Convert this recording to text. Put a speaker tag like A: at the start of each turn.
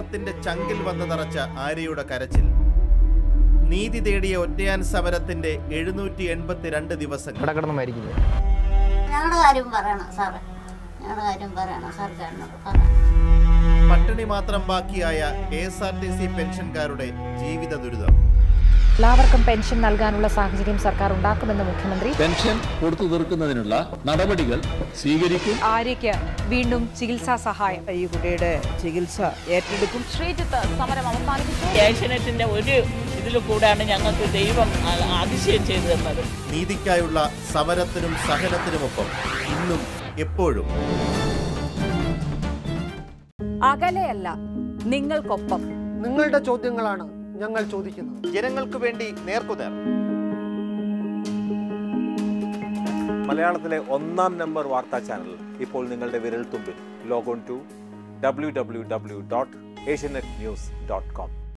A: കേരളത്തിന്റെ ചങ്കിൽ വന്ന് നിറച്ച ആര്യയുടെ കരച്ചിൽ നീതി തേടിയ ഒറ്റയാൻ സമരത്തിന്റെ എഴുന്നൂറ്റി എൺപത്തിരണ്ട് ദിവസങ്ങൾ
B: ഇവിടെ കിടന്ന് മരിക്കുന്നത്
C: ഞങ്ങളുടെ കാര്യം പറയണം സാറേ ഞങ്ങളുടെ കാര്യം പറയണം സർക്കാരിനോട് പറയണം
A: പട്ടിണി മാത്രം ബാക്കിയായ K S R T C പെൻഷൻകാരുടെ ജീവിത ദുരിതം
D: എല്ലാവർക്കും പെൻഷൻ നൽകാനുള്ള സാഹചര്യം സർക്കാർ ഉണ്ടാക്കുമെന്ന് മുഖ്യമന്ത്രി
E: പെൻഷൻ കൊടുത്തു തീർക്കുന്നതിനുള്ള നടപടികൾ സ്വീകരിക്കും
D: ആര്യയ്ക്ക് വീണ്ടും ചികിത്സാ സഹായം
F: ഈ കുട്ടിയുടെ ചികിത്സ ഏറ്റെടുക്കും
D: ശ്രീജിത്ത് സമരം അവസാനിപ്പിച്ചു
G: ഏഷ്യനെറ്റിന്റെ ഒരു ഇതിൽ കൂടാണ് ഞങ്ങൾക്ക് ദൈവം ആ- അതിശയം ചെയ്തു തന്നത്
A: നീതിക്കായുള്ള സമരത്തിനും സഹനത്തിനുമൊപ്പം ഇന്നും എപ്പോഴും
D: അകലെയല്ല നിങ്ങൾക്കൊപ്പം
H: നിങ്ങളുടെ ചോദ്യങ്ങളാണ് ഞങ്ങൾ ചോദിക്കുന്നത്
A: ജനങ്ങൾക്ക് വേണ്ടി നേർക്കുനേർ
I: മലയാളത്തിലെ ഒന്നാം നമ്പർ വാർത്താ ചാനൽ ഇപ്പോൾ നിങ്ങളുടെ വിരൽ തുമ്പിൽ log on to W W W dot Asianet news dot com